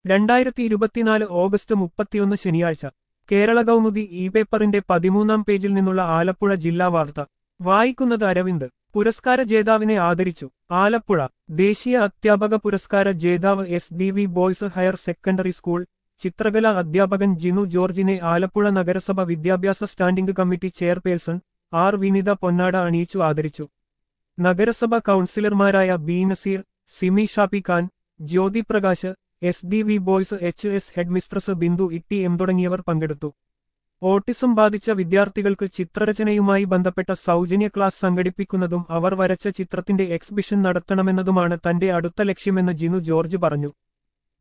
രണ്ടായിരത്തി ഇരുപത്തിനാല് ഓഗസ്റ്റ് മുപ്പത്തിയൊന്ന് ശനിയാഴ്ച കേരള കൗമുദി ഇ പേപ്പറിന്റെ പതിമൂന്നാം പേജിൽ നിന്നുള്ള ആലപ്പുഴ ജില്ലാ വാർത്ത വായിക്കുന്നത് അരവിന്ദ് പുരസ്കാര ജേതാവിനെ ആദരിച്ചു ആലപ്പുഴ ദേശീയ അധ്യാപക പുരസ്കാര ജേതാവ് S D V boys higher secondary school ചിത്രകലാ അധ്യാപകൻ ജിനു ജോർജിനെ ആലപ്പുഴ നഗരസഭ വിദ്യാഭ്യാസ standing committee chairperson R Vinitha പൊന്നാട അണിയിച്ചു ആദരിച്ചു നഗരസഭ കൗൺസിലർമാരായ B Nazeer Simi Shafi Khan Jyothi Prakash S D V boys H S headmistress Bindu Itty M തുടങ്ങിയവർ പങ്കെടുത്തു ഓട്ടിസം ബാധിച്ച വിദ്യാർത്ഥികൾക്ക് ചിത്രരചനയുമായി ബന്ധപ്പെട്ട സൗജന്യ ക്ലാസ് സംഘടിപ്പിക്കുന്നതും അവർ വരച്ച ചിത്രത്തിന്റെ എക്സിബിഷൻ നടത്തണമെന്നതുമാണ് തന്റെ അടുത്ത ലക്ഷ്യമെന്ന് ജിനു ജോർജ് പറഞ്ഞു